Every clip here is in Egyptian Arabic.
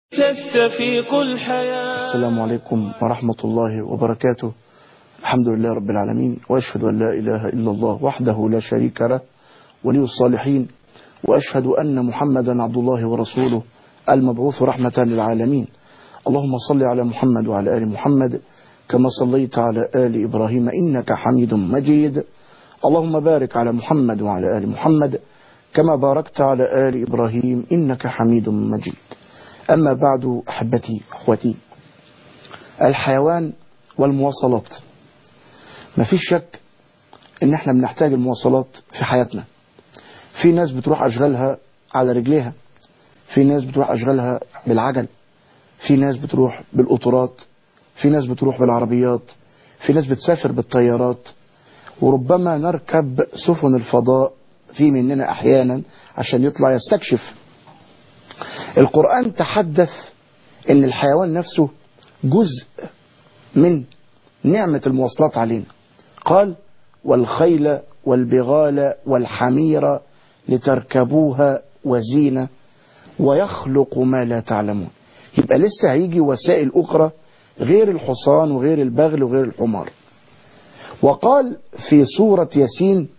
تستفيق الحياة السلام عليكم ورحمة الله وبركاته الحمد لله رب العالمين وأشهد أن لا إله إلا الله وحده لا شريك له ولي الصالحين وأشهد أن محمدا عبد الله ورسوله المبعوث رحمة للعالمين اللهم صل على محمد وعلى آل محمد كما صليت على آل إبراهيم إنك حميد مجيد اللهم بارك على محمد وعلى آل محمد كما باركت على آل إبراهيم إنك حميد مجيد أما بعد أحبتي أخوتي الحيوان والمواصلات ما فيش شك ان احنا بنحتاج المواصلات في حياتنا في ناس بتروح اشغالها على رجليها في ناس بتروح اشغالها بالعجل في ناس بتروح بالقطارات في ناس بتروح بالعربيات في ناس بتسافر بالطيارات وربما نركب سفن الفضاء في مننا احيانا عشان يطلع يستكشف القرآن تحدث ان الحيوان نفسه جزء من نعمة المواصلات علينا قال والخيل والبغال والحمير لتركبوها وزينة ويخلق ما لا تعلمون يبقى لسه هيجي وسائل أخرى غير الحصان وغير البغل وغير الحمار وقال في سورة ياسين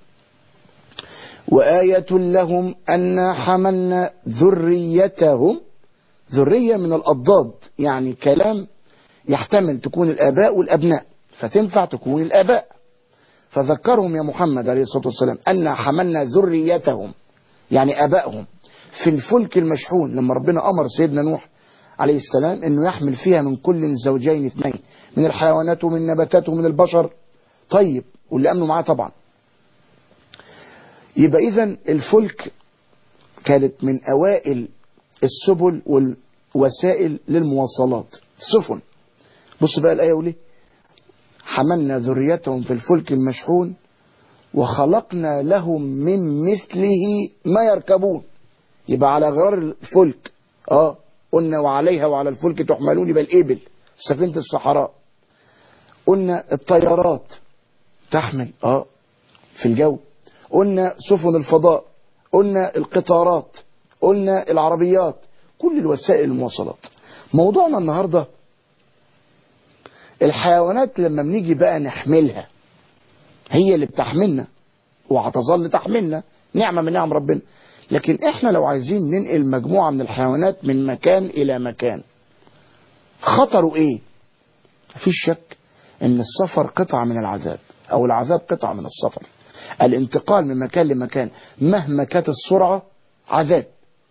وآية لهم أن حملنا ذريتهم ذرية من الأضداد يعني كلام يحتمل تكون الآباء والأبناء فتنفع تكون الآباء فذكرهم يا محمد عليه الصلاة والسلام أن حملنا ذريتهم يعني آبائهم في الفلك المشحون لما ربنا أمر سيدنا نوح عليه السلام أنه يحمل فيها من كل زوجين اثنين من الحيوانات ومن النباتات ومن البشر طيب واللي أمنوا معاه طبعا يبقى إذا الفلك كانت من أوائل السبل والوسائل للمواصلات سفن بص بقى الآية وليه حملنا ذريتهم في الفلك المشحون وخلقنا لهم من مثله ما يركبون يبقى على غرار الفلك اه قلنا وعليها وعلى الفلك تحملون يبقى الإبل سفينة الصحراء قلنا الطيارات تحمل اه في الجو قلنا سفن الفضاء قلنا القطارات قلنا العربيات كل الوسائل المواصلات موضوعنا النهاردة الحيوانات لما بنيجي بقى نحملها هي اللي بتحملنا وهتظل تحملنا نعمة من نعم ربنا لكن احنا لو عايزين ننقل مجموعة من الحيوانات من مكان الى مكان خطره ايه مفيش شك ان السفر قطعة من العذاب او العذاب قطعة من السفر الانتقال من مكان لمكان مهما كانت السرعة عذاب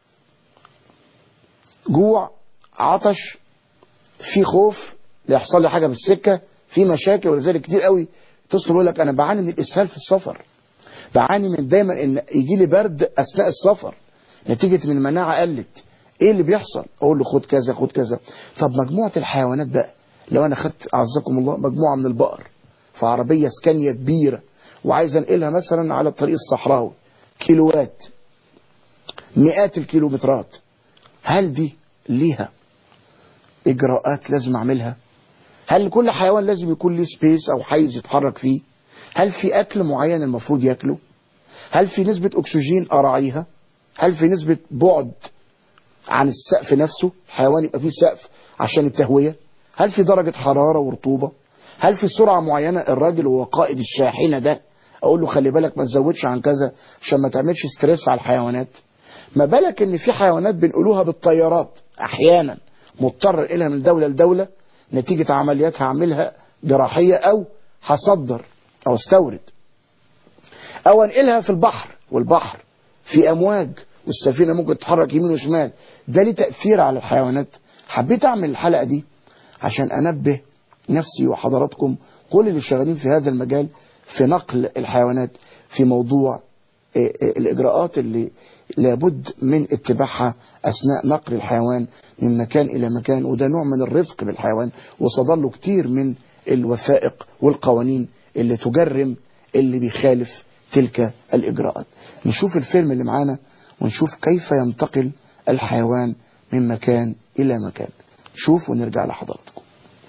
جوع عطش في خوف يحصل لي حاجة بالسكة في مشاكل ولذلك كتير قوي تصل يقول لك انا بعاني من الاسهال في السفر بعاني من دايما ان يجي لي برد اثناء السفر نتيجة من المناعة قلت ايه اللي بيحصل اقول له خد كذا خد كذا طب مجموعة الحيوانات بقى لو انا خدت اعزكم الله مجموعة من البقر في عربية سكانية كبيرة وعايز انقلها مثلا على الطريق الصحراوي كيلوات مئات الكيلومترات هل دي ليها اجراءات لازم اعملها هل كل حيوان لازم يكون ليه سبيس او حيز يتحرك فيه هل في اكل معين المفروض ياكله هل في نسبة اكسجين اراعيها هل في نسبة بعد عن السقف نفسه الحيوان يبقى فيه سقف عشان التهوية هل في درجة حرارة ورطوبة هل في سرعة معينة الراجل هو قائد الشاحنة ده اقول له خلي بالك ما تزودش عن كذا عشان ما تعملش ستريس على الحيوانات ما بالك ان في حيوانات بنقولوها بالطيارات احيانا مضطر الها من دولة لدولة نتيجة عمليات هعملها جراحية او هصدر او استورد او انقلها في البحر والبحر في امواج والسفينة ممكن تتحرك يمين وشمال ده ليه تأثير على الحيوانات حبيت اعمل الحلقة دي عشان انبه نفسي وحضراتكم كل اللي شغالين في هذا المجال في نقل الحيوانات في موضوع الإجراءات اللي لابد من اتباعها أثناء نقل الحيوان من مكان إلى مكان وده نوع من الرفق بالحيوان وصدر له كتير من الوثائق والقوانين اللي تجرم اللي بيخالف تلك الإجراءات نشوف الفيلم اللي معانا ونشوف كيف ينتقل الحيوان من مكان إلى مكان شوف ونرجع لحضراتكم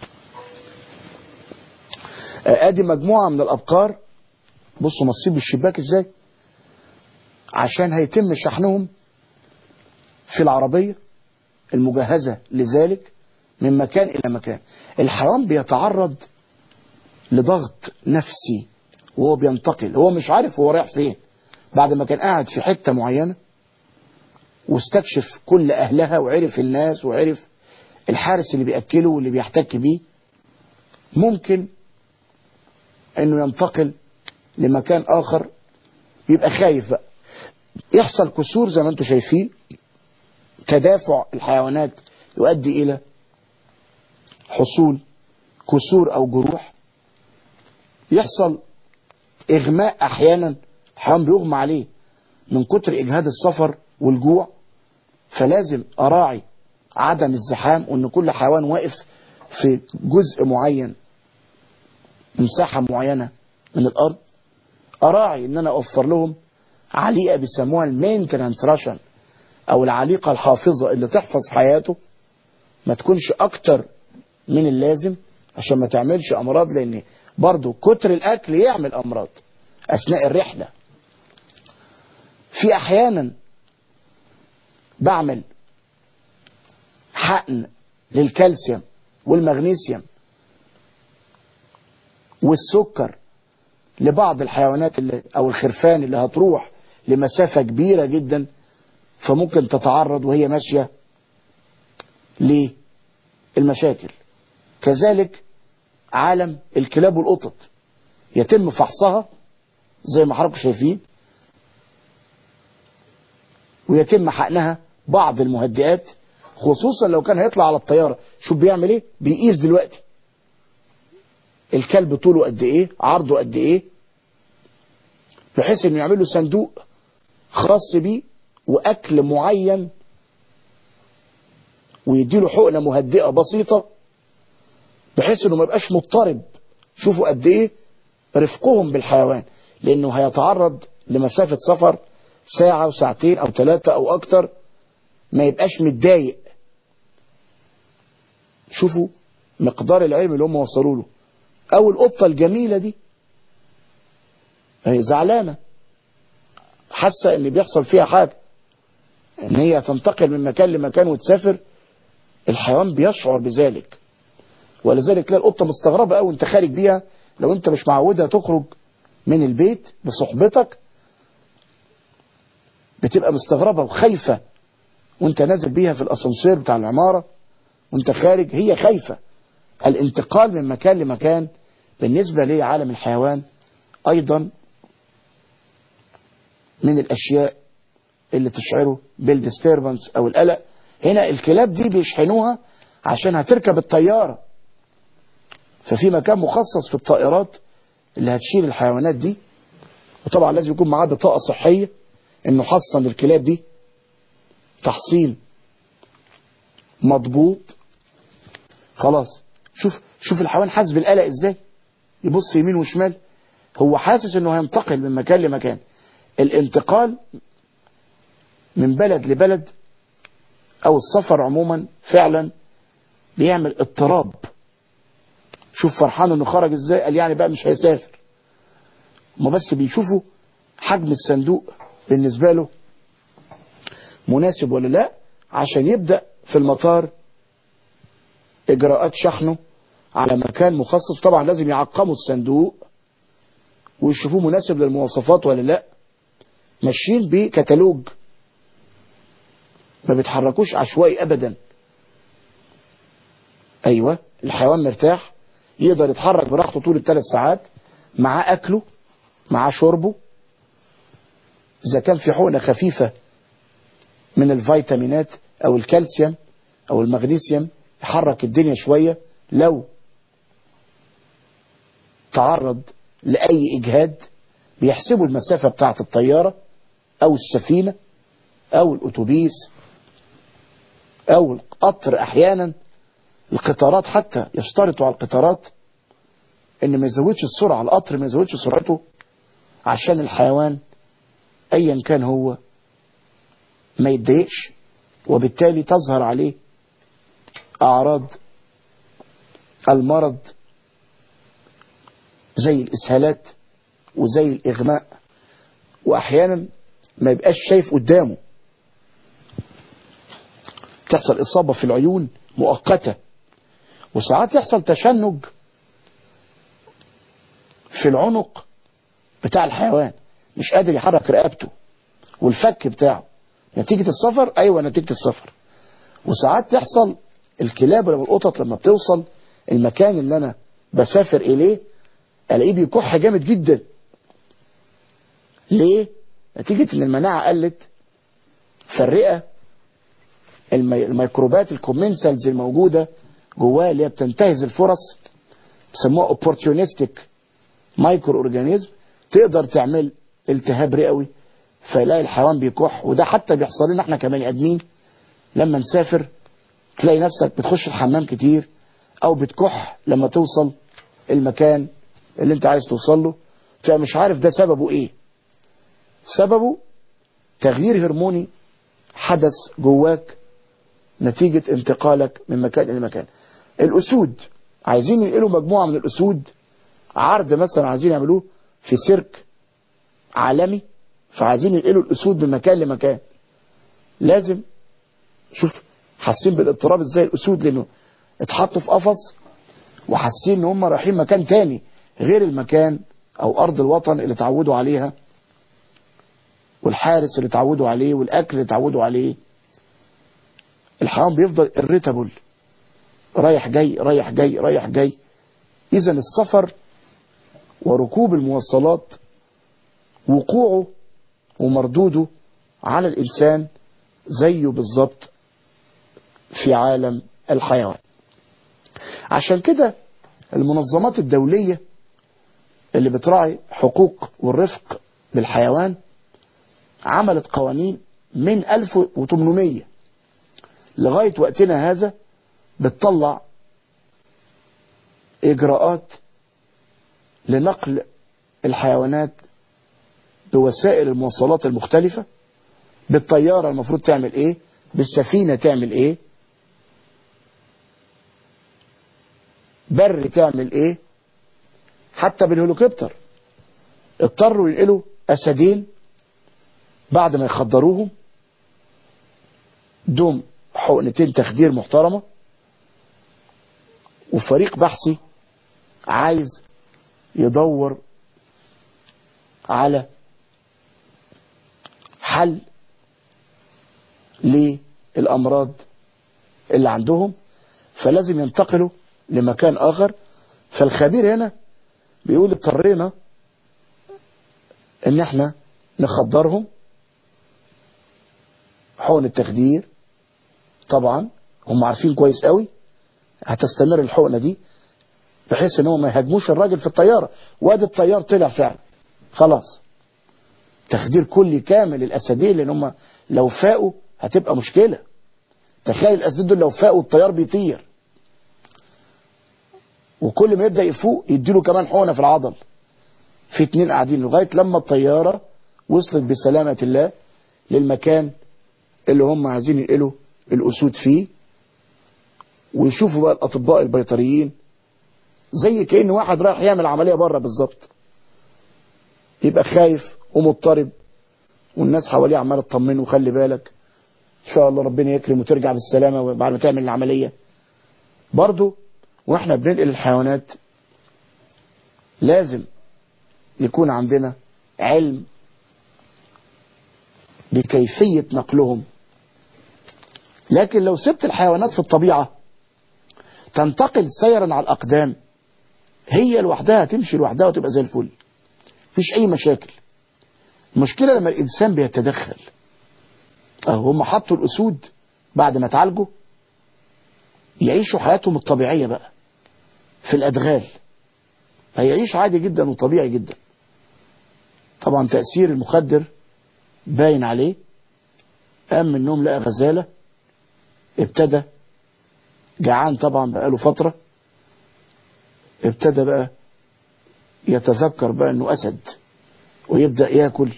ادي مجموعة من الابقار بصوا مصيب الشباك ازاي عشان هيتم شحنهم في العربية المجهزة لذلك من مكان إلى مكان الحيوان بيتعرض لضغط نفسي وهو بينتقل هو مش عارف هو رايح فين بعد ما كان قاعد في حتة معينة واستكشف كل أهلها وعرف الناس وعرف الحارس اللي بيأكله واللي بيحتك بيه ممكن انه ينتقل لمكان اخر يبقى خايف بقى يحصل كسور زي ما انتم شايفين تدافع الحيوانات يؤدي الى حصول كسور او جروح يحصل اغماء احيانا الحيوان بيغمى عليه من كتر اجهاد السفر والجوع فلازم اراعي عدم الزحام وان كل حيوان واقف في جزء معين مساحة معينة من الارض اراعي ان انا اوفر لهم عليقة بيسموها المينتنانس راشن او العليقة الحافظة اللي تحفظ حياته ما تكونش اكتر من اللازم عشان ما تعملش امراض لان برضو كتر الاكل يعمل امراض اثناء الرحلة في احيانا بعمل حقن للكالسيوم والمغنيسيوم والسكر لبعض الحيوانات اللي او الخرفان اللي هتروح لمسافة كبيرة جدا فممكن تتعرض وهي ماشية للمشاكل كذلك عالم الكلاب والقطط يتم فحصها زي ما حضراتكم شايفين ويتم حقنها بعض المهدئات خصوصا لو كان هيطلع على الطيارة شوف بيعمل ايه بيقيس دلوقتي الكلب طوله قد ايه عرضه قد ايه بحيث انه يعمل له صندوق خاص بيه واكل معين ويديله حقنة مهدئة بسيطة بحيث انه ما يبقاش مضطرب شوفوا قد ايه رفقهم بالحيوان لانه هيتعرض لمسافة سفر ساعة وساعتين او ثلاثة او اكتر ما يبقاش متضايق شوفوا مقدار العلم اللي هم وصلوا له او القطة الجميلة دي هي زعلانة حاسة ان بيحصل فيها حاجة ان هي تنتقل من مكان لمكان وتسافر الحيوان بيشعر بذلك ولذلك تلاقي القطة مستغربة قوي انت خارج بيها لو انت مش معودها تخرج من البيت بصحبتك بتبقى مستغربة وخايفة وانت نازل بيها في الاسانسير بتاع العمارة وانت خارج هي خايفة الانتقال من مكان لمكان بالنسبة لعالم الحيوان ايضا من الاشياء اللي تشعره بالديستربنس او القلق هنا الكلاب دي بيشحنوها عشان هتركب الطيارة ففي مكان مخصص في الطائرات اللي هتشيل الحيوانات دي وطبعا لازم يكون معاه بطاقة صحية انه حصن الكلاب دي تحصين مضبوط خلاص شوف شوف الحيوان حاسس بالقلق ازاي يبص يمين وشمال هو حاسس انه هينتقل من مكان لمكان الانتقال من بلد لبلد او السفر عموما فعلا بيعمل اضطراب شوف فرحان انه خرج ازاي قال يعني بقى مش هيسافر ما بس بيشوفوا حجم الصندوق بالنسبة له مناسب ولا لا عشان يبدأ في المطار اجراءات شحنه على مكان مخصص طبعا لازم يعقموا الصندوق ويشوفوه مناسب للمواصفات ولا لا ماشيين بكتالوج ما بيتحركوش عشوائي ابدا ايوه الحيوان مرتاح يقدر يتحرك براحته طول الثلاث ساعات معاه اكله معاه شربه اذا كان في حقنه خفيفه من الفيتامينات او الكالسيوم او المغنيسيوم يحرك الدنيا شويه لو تعرض لاي اجهاد بيحسبوا المسافه بتاعه الطياره او السفينه او الاتوبيس او القطر احيانا القطارات حتى يشترطوا على القطارات ان ما يزودش السرعه القطر ما يزودش سرعته عشان الحيوان ايا كان هو ما يتضايقش وبالتالي تظهر عليه اعراض المرض زي الاسهالات وزي الاغماء واحيانا ما يبقاش شايف قدامه تحصل إصابة في العيون مؤقتة وساعات يحصل تشنج في العنق بتاع الحيوان مش قادر يحرك رقبته والفك بتاعه نتيجة السفر أيوة نتيجة السفر وساعات تحصل الكلاب ولا القطط لما بتوصل المكان اللي أنا بسافر إليه ألاقيه بيكح جامد جدا ليه؟ نتيجة إن المناعة قلت فالرئة المي... الميكروبات الكومنسلز الموجودة جواه اللي هي بتنتهز الفرص بيسموها اوبورتيونستيك مايكرو اورجانيزم تقدر تعمل التهاب رئوي فيلاقي الحيوان بيكح وده حتى بيحصل لنا احنا كبني ادمين لما نسافر تلاقي نفسك بتخش الحمام كتير او بتكح لما توصل المكان اللي انت عايز توصل له تبقى مش عارف ده سببه ايه سببه تغيير هرموني حدث جواك نتيجة انتقالك من مكان إلى مكان الأسود عايزين ينقلوا مجموعة من الأسود عرض مثلا عايزين يعملوه في سيرك عالمي فعايزين ينقلوا الأسود من مكان لمكان لازم شوف حاسين بالاضطراب ازاي الأسود لأنه اتحطوا في قفص وحاسين ان هم رايحين مكان تاني غير المكان او ارض الوطن اللي اتعودوا عليها والحارس اللي اتعودوا عليه والاكل اللي اتعودوا عليه الحيوان بيفضل irritable رايح جاي رايح جاي رايح جاي اذا السفر وركوب المواصلات وقوعه ومردوده على الانسان زيه بالظبط في عالم الحيوان عشان كده المنظمات الدولية اللي بتراعي حقوق والرفق بالحيوان عملت قوانين من 1800 لغاية وقتنا هذا بتطلع إجراءات لنقل الحيوانات بوسائل المواصلات المختلفة بالطيارة المفروض تعمل ايه بالسفينة تعمل ايه بر تعمل ايه حتى بالهليكوبتر اضطروا ينقلوا اسدين بعد ما يخدروهم دوم حقنتين تخدير محترمة وفريق بحثي عايز يدور على حل للأمراض اللي عندهم فلازم ينتقلوا لمكان آخر فالخبير هنا بيقول اضطرينا ان احنا نخدرهم حقن التخدير طبعا هم عارفين كويس قوي هتستمر الحقنة دي بحيث ان هم ما يهاجموش الراجل في الطيارة وادي الطيار طلع فعلا خلاص تخدير كلي كامل الاسدين لان هم لو فاقوا هتبقى مشكلة تخيل الاسدين دول لو فاقوا الطيار بيطير وكل ما يبدأ يفوق يديله كمان حقنة في العضل في اتنين قاعدين لغاية لما الطيارة وصلت بسلامة الله للمكان اللي هم عايزين ينقلوا الأسود فيه ويشوفوا بقى الأطباء البيطريين زي كأن واحد رايح يعمل عملية بره بالظبط يبقى خايف ومضطرب والناس حواليه عماله تطمنه وخلي بالك ان شاء الله ربنا يكرم وترجع بالسلامة بعد ما تعمل العملية برضو واحنا بننقل الحيوانات لازم يكون عندنا علم بكيفية نقلهم لكن لو سبت الحيوانات في الطبيعة تنتقل سيرا على الأقدام هي لوحدها تمشي لوحدها وتبقى زي الفل مفيش أي مشاكل المشكلة لما الإنسان بيتدخل أهو هم حطوا الأسود بعد ما اتعالجوا يعيشوا حياتهم الطبيعية بقى في الأدغال هيعيش عادي جدا وطبيعي جدا طبعا تأثير المخدر باين عليه قام من النوم لقى غزالة ابتدى جعان طبعا بقاله فترة ابتدى بقى يتذكر بقى انه اسد ويبدأ ياكل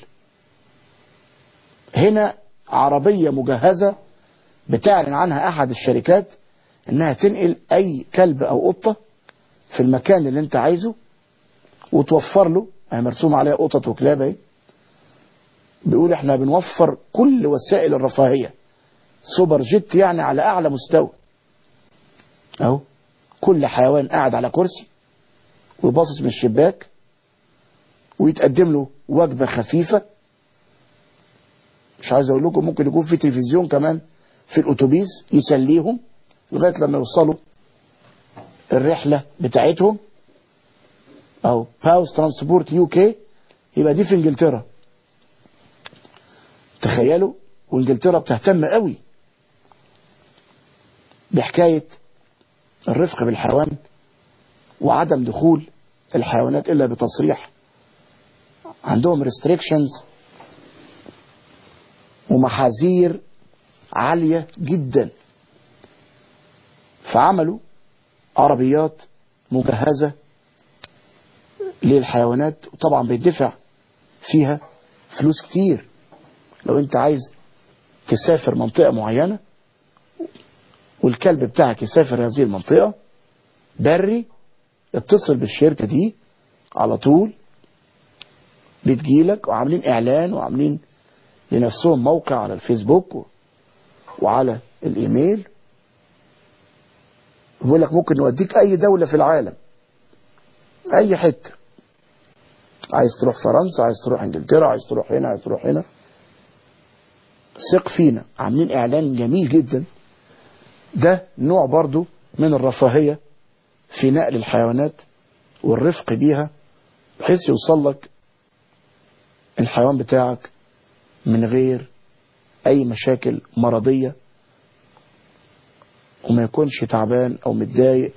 هنا عربية مجهزة بتعلن عنها احد الشركات انها تنقل اي كلب او قطة في المكان اللي انت عايزه وتوفر له هي مرسوم عليها قطط وكلاب اهي بيقول احنا بنوفر كل وسائل الرفاهية سوبر جيت يعني على اعلى مستوى اهو كل حيوان قاعد على كرسي وباصص من الشباك ويتقدم له وجبة خفيفة مش عايز اقول لكم ممكن يكون في تلفزيون كمان في الاتوبيس يسليهم لغاية لما يوصلوا الرحلة بتاعتهم او باوس ترانسبورت يو كي يبقى دي في انجلترا تخيلوا وانجلترا بتهتم قوي بحكاية الرفق بالحيوان وعدم دخول الحيوانات الا بتصريح عندهم restrictions ومحاذير عالية جدا فعملوا عربيات مجهزة للحيوانات وطبعا بيدفع فيها فلوس كتير لو انت عايز تسافر منطقة معينة والكلب بتاعك يسافر هذه المنطقة بري اتصل بالشركة دي على طول بتجيلك وعاملين اعلان وعاملين لنفسهم موقع على الفيسبوك وعلى الايميل بيقول لك ممكن نوديك اي دولة في العالم اي حتة عايز تروح فرنسا عايز تروح انجلترا عايز تروح هنا عايز تروح هنا ثق فينا عاملين اعلان جميل جدا ده نوع برضو من الرفاهية في نقل الحيوانات والرفق بيها بحيث يوصل لك الحيوان بتاعك من غير اي مشاكل مرضية وما يكونش تعبان او متضايق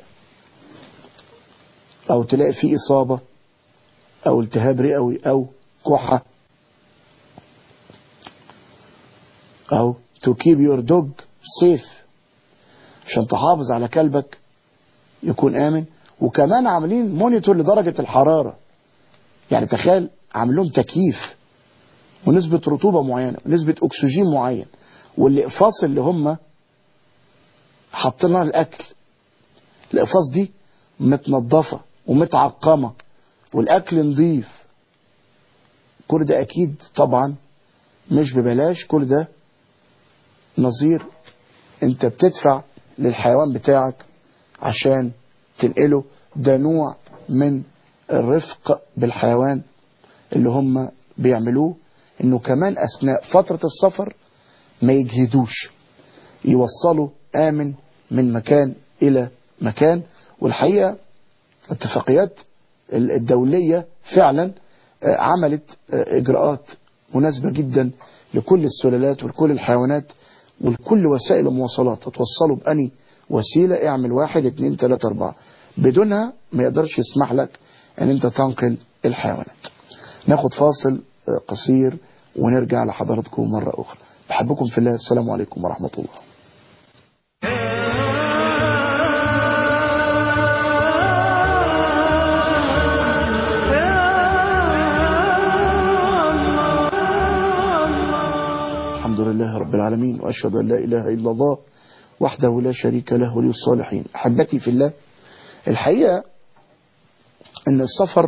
او تلاقي فيه اصابة او التهاب رئوي او كحة او to keep your dog safe عشان تحافظ على كلبك يكون امن وكمان عاملين مونيتور لدرجة الحرارة يعني تخيل عامل لهم تكييف ونسبة رطوبة معينة ونسبة اكسجين معين والاقفاص اللي هم حاطينها الاكل الاقفاص دي متنظفة ومتعقمة والاكل نظيف كل ده اكيد طبعا مش ببلاش كل ده نظير انت بتدفع للحيوان بتاعك عشان تنقله ده نوع من الرفق بالحيوان اللي هم بيعملوه انه كمان اثناء فترة السفر ما يجهدوش يوصلوا امن من مكان الى مكان والحقيقة الاتفاقيات الدولية فعلا عملت اجراءات مناسبة جدا لكل السلالات ولكل الحيوانات ولكل وسائل المواصلات هتوصلوا بأني وسيلة اعمل واحد اتنين تلاتة اربعة بدونها ما يقدرش يسمح لك ان انت تنقل الحيوانات ناخد فاصل قصير ونرجع لحضراتكم مرة اخرى بحبكم في الله السلام عليكم ورحمة الله الحمد لله رب العالمين وأشهد أن لا إله إلا الله وحده لا شريك له ولي الصالحين أحبتي في الله الحقيقة أن السفر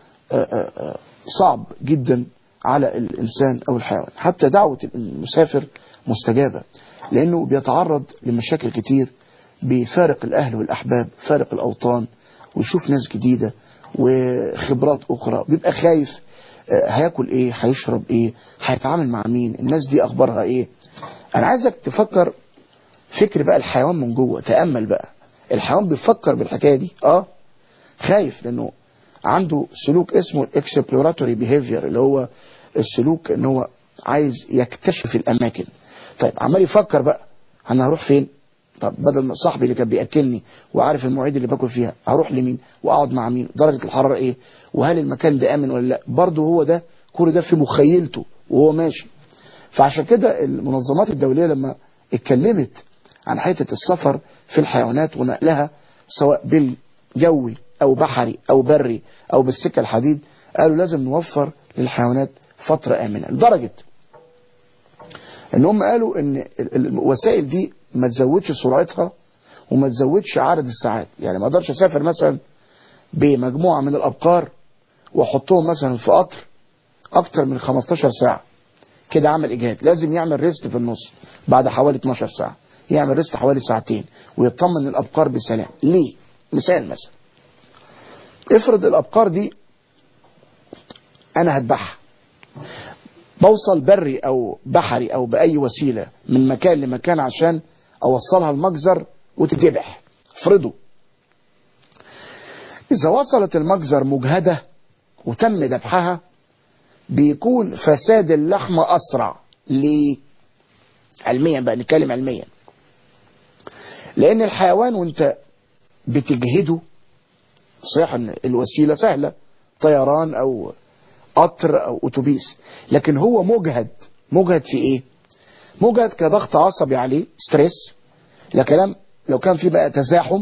صعب جدا على الإنسان أو الحيوان حتى دعوة المسافر مستجابة لأنه بيتعرض لمشاكل كتير بفارق الأهل والأحباب فارق الأوطان ويشوف ناس جديدة وخبرات أخرى بيبقى خايف هياكل ايه هيشرب ايه هيتعامل مع مين الناس دي اخبارها ايه انا عايزك تفكر فكر بقى الحيوان من جوه تأمل بقى الحيوان بيفكر بالحكاية دي اه خايف لانه عنده سلوك اسمه الاكسبلوراتوري بيهيفير اللي هو السلوك ان هو عايز يكتشف الاماكن طيب عمال يفكر بقى انا هروح فين طب بدل ما صاحبي اللي كان بياكلني وعارف المواعيد اللي باكل فيها هروح لمين واقعد مع مين درجه الحراره ايه وهل المكان ده امن ولا لا برضه هو ده كل ده في مخيلته وهو ماشي فعشان كده المنظمات الدوليه لما اتكلمت عن حته السفر في الحيوانات ونقلها سواء بالجوي او بحري او بري او بالسكه الحديد قالوا لازم نوفر للحيوانات فتره امنه لدرجه ان هم قالوا ان الوسائل دي ما تزودش سرعتها وما تزودش عدد الساعات يعني ما اقدرش اسافر مثلا بمجموعة من الابقار واحطهم مثلا في قطر اكتر من 15 ساعة كده عمل اجهاد لازم يعمل ريست في النص بعد حوالي 12 ساعه يعمل ريست حوالي ساعتين ويطمن الابقار بسلام ليه مثال مثلا افرض الابقار دي انا هذبحها بوصل بري او بحري او باي وسيله من مكان لمكان عشان اوصلها المجزر وتتذبح افرضوا اذا وصلت المجزر مجهده وتم ذبحها بيكون فساد اللحمه اسرع ليه علميا بقى نتكلم علميا لان الحيوان وانت بتجهده صحيح ان الوسيله سهله طيران او قطر او اتوبيس لكن هو مجهد مجهد في ايه مجهد كضغط عصبي عليه ستريس لا كلام لو كان في بقى تزاحم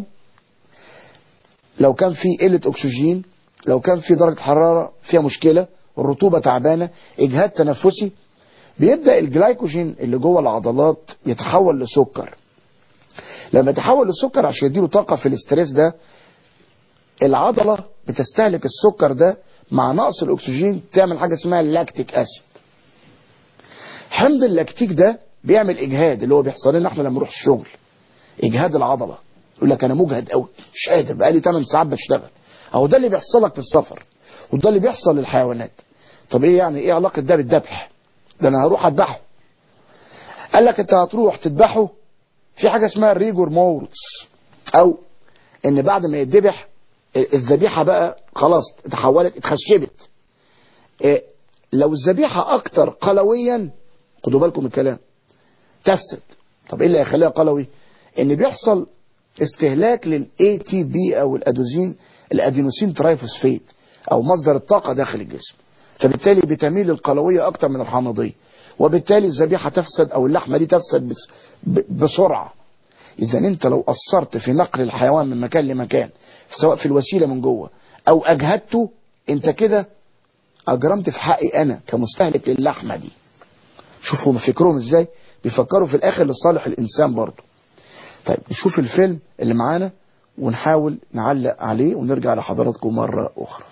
لو كان في قله اكسجين لو كان في درجه حراره فيها مشكله الرطوبه تعبانه اجهاد تنفسي بيبدا الجلايكوجين اللي جوه العضلات يتحول لسكر لما يتحول لسكر عشان يديله طاقه في الاستريس ده العضله بتستهلك السكر ده مع نقص الاكسجين تعمل حاجه اسمها اللاكتيك اسيد حمض اللاكتيك ده بيعمل اجهاد اللي هو بيحصل لنا احنا لما نروح الشغل اجهاد العضله يقول لك انا مجهد قوي مش قادر بقالي 8 ساعات بشتغل اهو ده اللي بيحصل لك في السفر وده اللي بيحصل للحيوانات طب ايه يعني ايه علاقه ده بالذبح ده انا هروح اذبحه قال لك انت هتروح تذبحه في حاجه اسمها الريجور مورتس او ان بعد ما يتذبح الذبيحه بقى خلاص تحولت اتخشبت إيه لو الذبيحه اكتر قلويا خدوا بالكم من الكلام تفسد طب ايه اللي هيخليها قلوي ان بيحصل استهلاك للاي تي بي او الادوزين الادينوسين ترايفوسفيت او مصدر الطاقه داخل الجسم فبالتالي بتميل القلويه اكتر من الحامضيه وبالتالي الذبيحه تفسد او اللحمه دي تفسد بس بسرعه اذا انت لو قصرت في نقل الحيوان من مكان لمكان سواء في الوسيله من جوه او اجهدته انت كده اجرمت في حقي انا كمستهلك للحمه دي شوفوا فكرهم ازاي بيفكروا في الاخر لصالح الانسان برضه طيب نشوف الفيلم اللي معانا ونحاول نعلق عليه ونرجع لحضراتكم مرة أخرى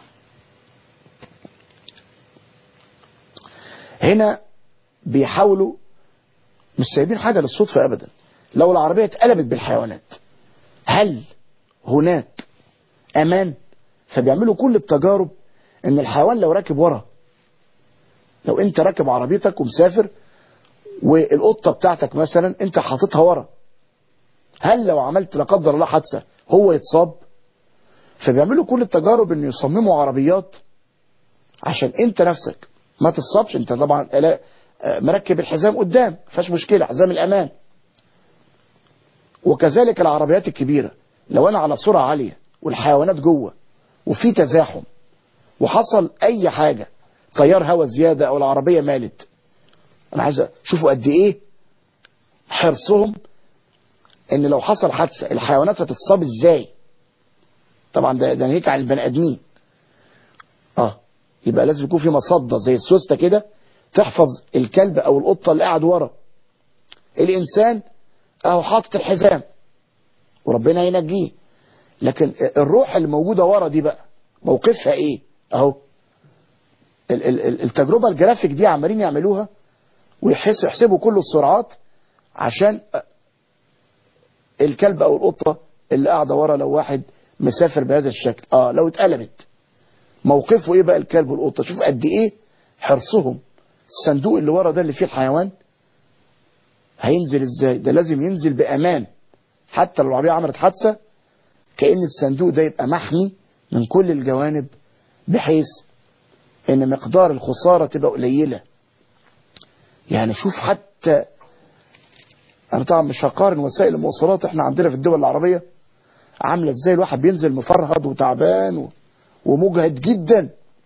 هنا بيحاولوا مش سايبين حاجة للصدفة أبدا لو العربية اتقلبت بالحيوانات هل هناك أمان فبيعملوا كل التجارب ان الحيوان لو راكب ورا لو انت راكب عربيتك ومسافر والقطة بتاعتك مثلا انت حاططها ورا هل لو عملت لا قدر الله حادثه هو يتصاب فبيعملوا كل التجارب ان يصمموا عربيات عشان انت نفسك ما تصابش انت طبعا لا مركب الحزام قدام فيهاش مشكله حزام الامان وكذلك العربيات الكبيره لو انا على سرعه عاليه والحيوانات جوه وفي تزاحم وحصل اي حاجه تيار هواء زياده او العربيه مالت انا عايز شوفوا قد ايه حرصهم ان لو حصل حادثه الحيوانات هتتصاب ازاي طبعا ده ده ناهيك عن البني ادمين اه يبقى لازم يكون في مصده زي السوسته كده تحفظ الكلب او القطه اللي قاعد ورا الانسان اهو حاطط الحزام وربنا ينجيه لكن الروح اللي موجوده ورا دي بقى موقفها ايه اهو التجربه الجرافيك دي عمالين يعملوها ويحسوا يحسبوا كل السرعات عشان الكلب او القطه اللي قاعده ورا لو واحد مسافر بهذا الشكل اه لو اتقلبت موقفه ايه بقى الكلب والقطه شوف قد ايه حرصهم الصندوق اللي ورا ده اللي فيه الحيوان هينزل ازاي ده لازم ينزل بامان حتى لو العربيه عملت حادثه كان الصندوق ده يبقى محمي من كل الجوانب بحيث ان مقدار الخساره تبقى قليله يعني شوف حتى انا طبعا مش هقارن وسائل المواصلات احنا عندنا في الدول العربيه عامله ازاي الواحد بينزل مفرهد وتعبان و... ومجهد جدا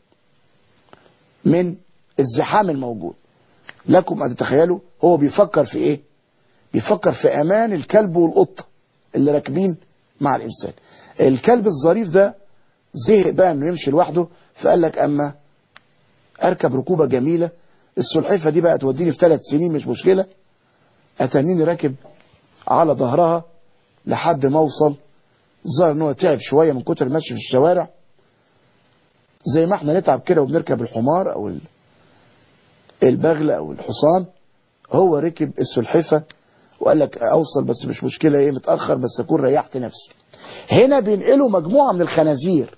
من الزحام الموجود لكم ان تتخيلوا هو بيفكر في ايه بيفكر في امان الكلب والقطه اللي راكبين مع الانسان الكلب الظريف ده زهق بقى انه يمشي لوحده فقال لك اما اركب ركوبه جميله السلحفه دي بقى توديني في ثلاث سنين مش مشكله اتنيني راكب على ظهرها لحد ما اوصل ظهر ان هو تعب شويه من كتر المشي في الشوارع زي ما احنا نتعب كده وبنركب الحمار او ال... البغل او الحصان هو ركب السلحفة وقال لك اوصل بس مش مشكلة ايه متأخر بس اكون ريحت نفسي هنا بينقلوا مجموعة من الخنازير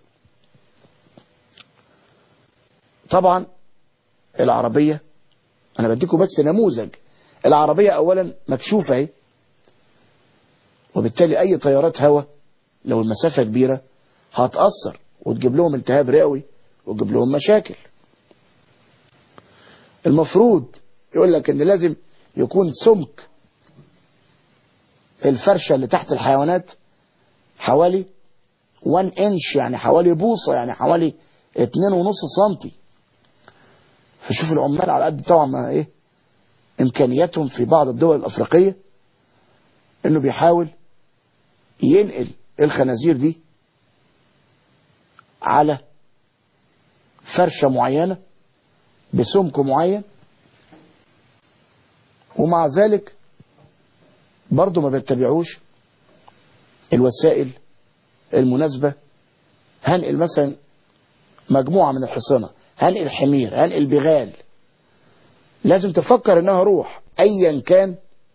طبعا العربية انا بديكم بس نموذج العربية اولا مكشوفة اهي وبالتالي اي طيارات هواء لو المسافة كبيرة هتأثر وتجيب لهم التهاب رئوي وتجيب لهم مشاكل المفروض يقول لك ان لازم يكون سمك الفرشة اللي تحت الحيوانات حوالي 1 انش يعني حوالي بوصة يعني حوالي 2.5 سنتي فشوف العمال على قد طبعا ما ايه امكانياتهم في بعض الدول الافريقية انه بيحاول ينقل الخنازير دي على فرشة معينة بسمك معين ومع ذلك برضه ما بيتبعوش الوسائل المناسبة هنقل مثلا مجموعة من الحصانة هنقل حمير هنقل بغال لازم تفكر انها روح ايا كان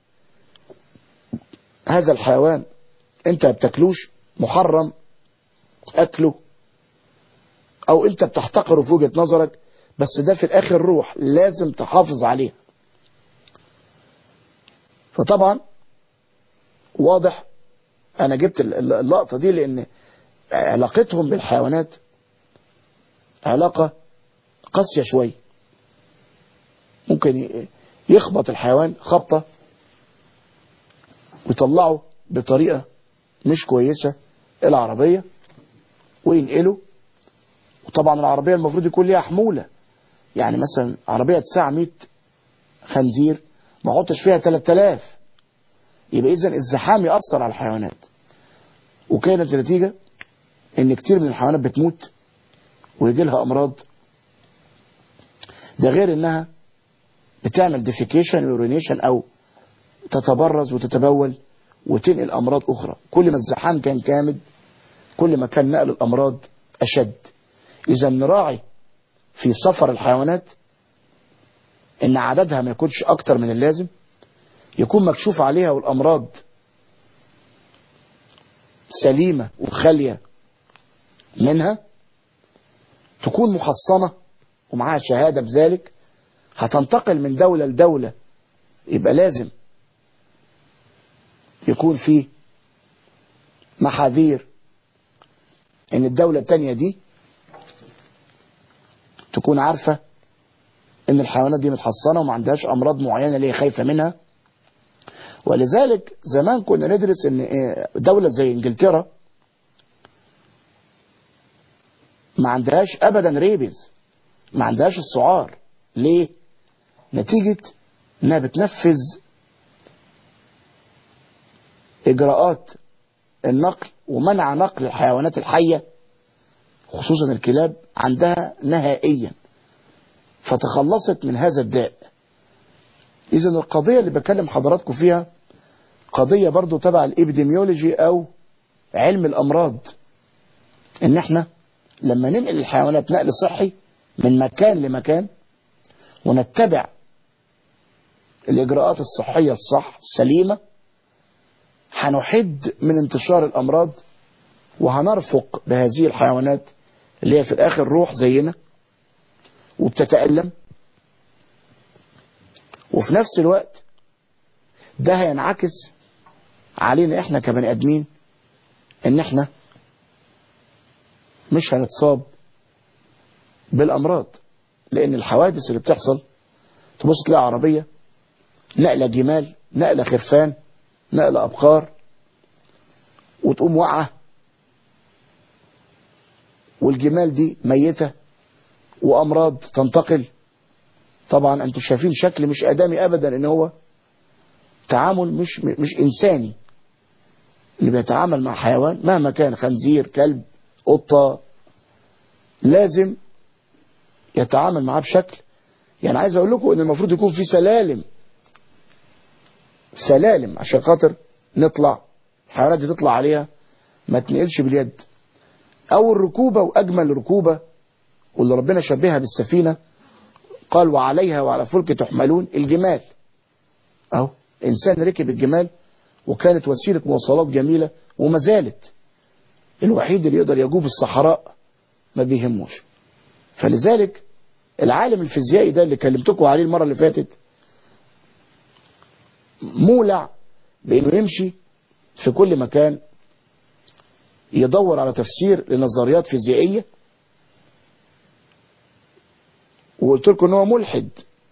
هذا الحيوان انت بتاكلوش محرم اكله او انت بتحتقره في وجهة نظرك بس ده في الاخر روح لازم تحافظ عليها فطبعا واضح انا جبت اللقطة دي لان علاقتهم بالحيوانات علاقة قاسية شوية ممكن يخبط الحيوان خبطة ويطلعه بطريقة مش كويسة العربية وينقله وطبعا العربية المفروض يكون ليها حمولة يعني مثلا عربية تساع 100 خنزير ما احطش فيها 3000 يبقى اذا الزحام يأثر على الحيوانات وكانت النتيجة ان كتير من الحيوانات بتموت ويجي لها امراض ده غير انها بتعمل ديفيكيشن ويورينيشن او تتبرز وتتبول وتنقل امراض اخرى كل ما الزحام كان كامل كل ما كان نقل الامراض اشد اذا نراعي في سفر الحيوانات ان عددها ما يكونش اكتر من اللازم يكون مكشوف عليها والامراض سليمة وخالية منها تكون محصنة ومعاها شهادة بذلك هتنتقل من دولة لدولة يبقى لازم يكون في محاذير ان الدولة التانية دي تكون عارفة ان الحيوانات دي متحصنة وما عندهاش امراض معينة اللي هي خايفة منها ولذلك زمان كنا ندرس ان دولة زي انجلترا ما عندهاش ابدا ريبز ما عندهاش السعار ليه نتيجة انها بتنفذ اجراءات النقل ومنع نقل الحيوانات الحية خصوصا الكلاب عندها نهائيا فتخلصت من هذا الداء اذا القضية اللي بكلم حضراتكم فيها قضية برضو تبع الابديميولوجي او علم الامراض ان احنا لما ننقل الحيوانات نقل صحي من مكان لمكان ونتبع الاجراءات الصحية الصح السليمة هنحد من انتشار الامراض وهنرفق بهذه الحيوانات اللي هي في الاخر روح زينا وبتتألم وفي نفس الوقت ده هينعكس علينا احنا كبني ادمين ان احنا مش هنتصاب بالامراض لان الحوادث اللي بتحصل تبص تلاقي عربية نقلة جمال نقلة خرفان نقلة ابقار وتقوم واقعة والجمال دي ميتة وامراض تنتقل طبعا انتوا شايفين شكل مش ادمي ابدا ان هو تعامل مش مش انساني اللي بيتعامل مع حيوان مهما كان خنزير كلب قطة لازم يتعامل معاه بشكل يعني عايز اقول لكم ان المفروض يكون في سلالم سلالم عشان خاطر نطلع الحيوانات دي تطلع عليها ما تنقلش باليد او الركوبة واجمل ركوبة واللي ربنا شبهها بالسفينة قال وعليها وعلى فلك تحملون الجمال اهو انسان ركب الجمال وكانت وسيلة مواصلات جميلة وما زالت الوحيد اللي يقدر يجوب الصحراء ما بيهموش فلذلك العالم الفيزيائي ده اللي كلمتكم عليه المرة اللي فاتت مولع بانه يمشي في كل مكان يدور على تفسير لنظريات فيزيائية وقلت لكم ان هو ملحد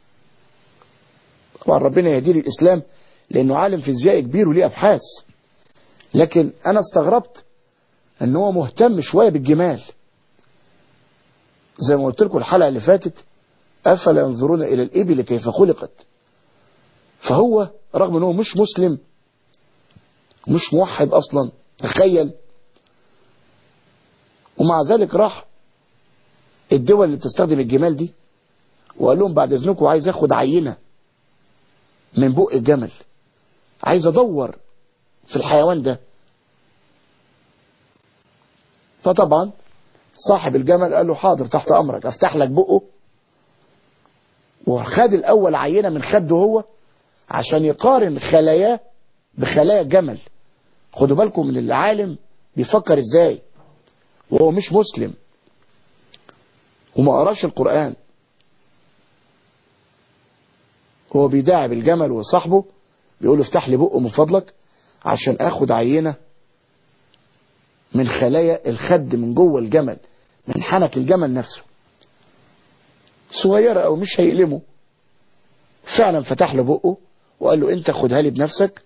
طبعا ربنا يهديه للاسلام لانه عالم فيزيائي كبير وليه ابحاث لكن انا استغربت ان هو مهتم شوية بالجمال زي ما قلت لكم الحلقة اللي فاتت افلا ينظرون الى الابل كيف خلقت فهو رغم ان هو مش مسلم مش موحد اصلا تخيل ومع ذلك راح الدول اللي بتستخدم الجمال دي وقال لهم بعد اذنكم عايز اخد عينة من بق الجمل عايز ادور في الحيوان ده فطبعا صاحب الجمل قال له حاضر تحت امرك افتح لك بقه وخد الاول عينة من خده هو عشان يقارن خلاياه بخلايا الجمل خدوا بالكم من العالم بيفكر ازاي وهو مش مسلم وما قراش القرآن هو بيداعب الجمل وصاحبه بيقول له افتح لي بقه من فضلك عشان اخد عينة من خلايا الخد من جوه الجمل من حنك الجمل نفسه صغيرة او مش هيقلمه فعلا فتح له بقه وقال له انت خدها لي بنفسك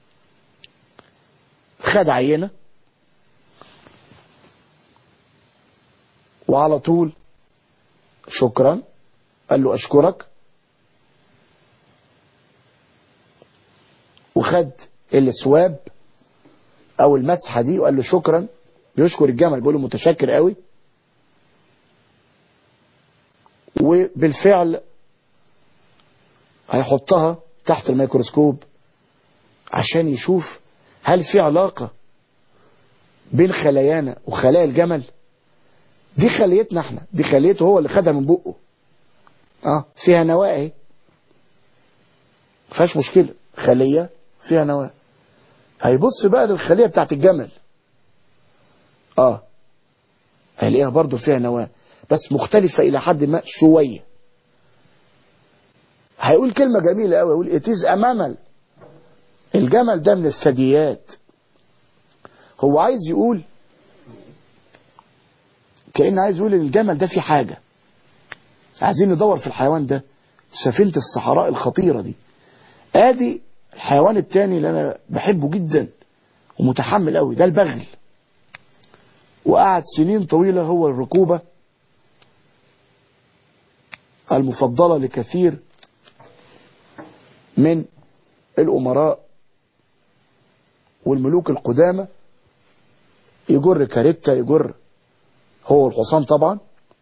خد عينة وعلى طول شكرا قال له اشكرك وخد السواب او المسحة دي وقال له شكرا بيشكر الجمل بيقول له متشكر قوي وبالفعل هيحطها تحت الميكروسكوب عشان يشوف هل في علاقة بين خلايانا وخلايا الجمل دي خليتنا احنا دي خليته هو اللي خدها من بقه اه فيها نواة اهي فيهاش مشكلة خلية فيها نواة هيبص بقى للخلية بتاعت الجمل اه هيلاقيها برضو فيها نواة بس مختلفة الى حد ما شوية هيقول كلمة جميلة قوي يقول اتيز امامل الجمل ده من الثدييات هو عايز يقول كأن عايز يقول ان الجمل ده في حاجة عايزين ندور في الحيوان ده سفينة الصحراء الخطيرة دي ادي الحيوان التاني اللي انا بحبه جدا ومتحمل قوي ده البغل وقعد سنين طويلة هو الركوبة المفضلة لكثير من الأمراء والملوك القدامى يجر كاريتا يجر هو الحصان طبعا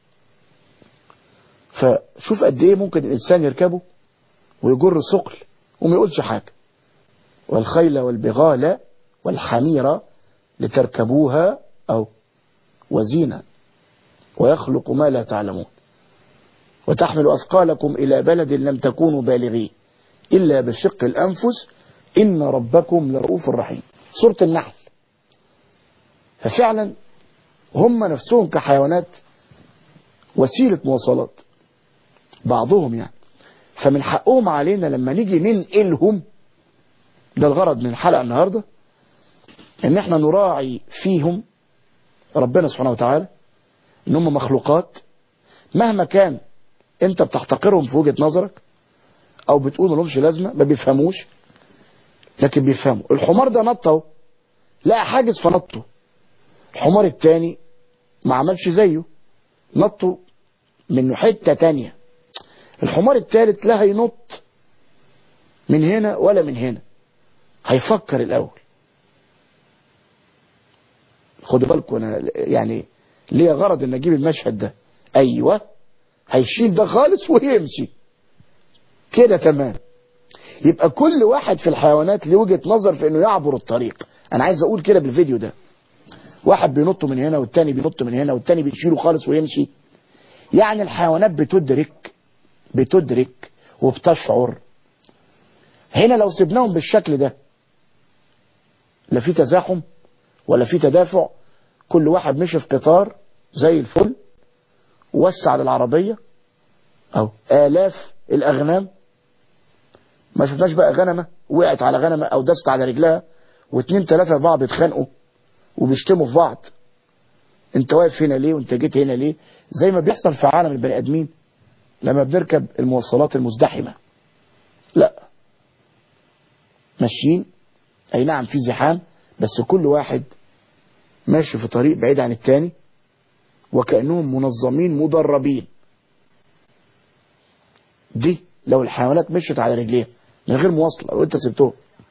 فشوف قد ايه ممكن الانسان يركبه ويجر ثقل وما يقولش حاجة والخيل والبغال والحمير لتركبوها او وزينة ويخلق ما لا تعلمون وتحمل أثقالكم إلى بلد لم تكونوا بالغيه إلا بشق الأنفس إن ربكم لرؤوف رحيم سورة النحل ففعلا هم نفسهم كحيوانات وسيلة مواصلات بعضهم يعني فمن حقهم علينا لما نيجي ننقلهم ده الغرض من الحلقة النهاردة ان احنا نراعي فيهم ربنا سبحانه وتعالى ان هم مخلوقات مهما كان انت بتحتقرهم في وجهة نظرك او بتقول ما لهمش لازمه ما بيفهموش لكن بيفهموا الحمار ده نط اهو لقى حاجز فنطه الحمار التاني ما عملش زيه نطه منه حته تانية الحمار التالت لا هينط من هنا ولا من هنا هيفكر الاول خدوا بالكم انا يعني ليا غرض ان اجيب المشهد ده ايوه هيشيل ده خالص ويمشي كده تمام يبقى كل واحد في الحيوانات له وجهه نظر في انه يعبر الطريق انا عايز اقول كده بالفيديو ده واحد بينط من هنا والتاني بينط من هنا والتاني بيشيله خالص ويمشي يعني الحيوانات بتدرك بتدرك وبتشعر هنا لو سبناهم بالشكل ده لا في تزاحم ولا في تدافع كل واحد مشي في قطار زي الفل وسع للعربية او الاف الاغنام ما شفناش بقى غنمة وقعت على غنمة او دست على رجلها واتنين تلاتة اربعة بيتخانقوا وبيشتموا في بعض انت واقف هنا ليه وانت جيت هنا ليه زي ما بيحصل في عالم البني ادمين لما بنركب المواصلات المزدحمة لا ماشيين اي نعم في زحام بس كل واحد ماشي في طريق بعيد عن التاني وكأنهم منظمين مدربين دي لو الحيوانات مشت على رجليها من غير مواصلة لو انت سبتهم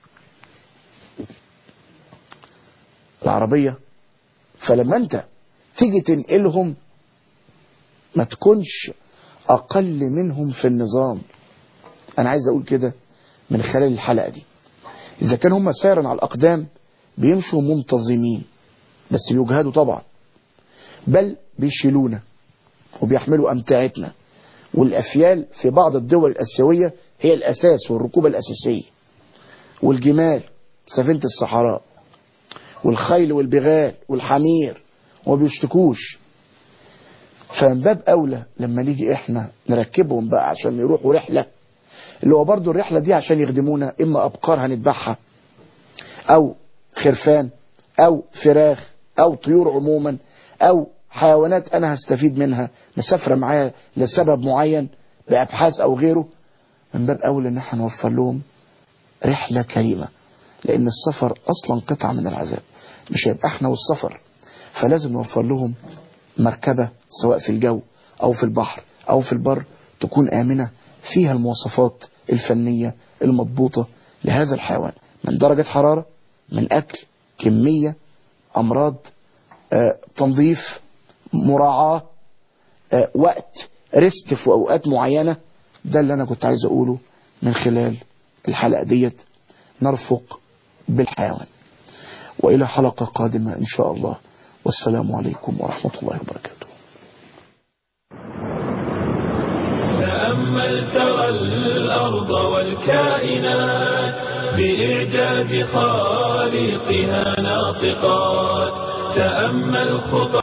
العربية فلما انت تيجي تنقلهم ما تكونش اقل منهم في النظام انا عايز اقول كده من خلال الحلقة دي اذا كان هم سيرا على الاقدام بيمشوا منتظمين بس بيجهدوا طبعا بل بيشيلونا وبيحملوا امتعتنا والافيال في بعض الدول الاسيوية هي الاساس والركوبة الاساسية والجمال سفينة الصحراء والخيل والبغال والحمير وما بيشتكوش فمن باب اولى لما نيجي احنا نركبهم بقى عشان يروحوا رحلة اللي هو برضو الرحلة دي عشان يخدمونا اما ابقار هنذبحها او خرفان او فراخ او طيور عموما او حيوانات انا هستفيد منها مسافرة معايا لسبب معين بابحاث او غيره من باب اولى ان احنا نوفر لهم رحلة كريمة لان السفر اصلا قطعة من العذاب مش هيبقى احنا والسفر فلازم نوفر لهم مركبة سواء في الجو او في البحر او في البر تكون امنة فيها المواصفات الفنية المضبوطة لهذا الحيوان من درجة حرارة من اكل كمية امراض آه، تنظيف مراعاة آه، وقت ريست في اوقات معينة ده اللي انا كنت عايز اقوله من خلال الحلقة ديت نرفق بالحيوان وإلى حلقة قادمة إن شاء الله والسلام عليكم ورحمة الله وبركاته تأمل ترى الأرض والكائنات بإعجاز خالقها ناطقات تأمل خطى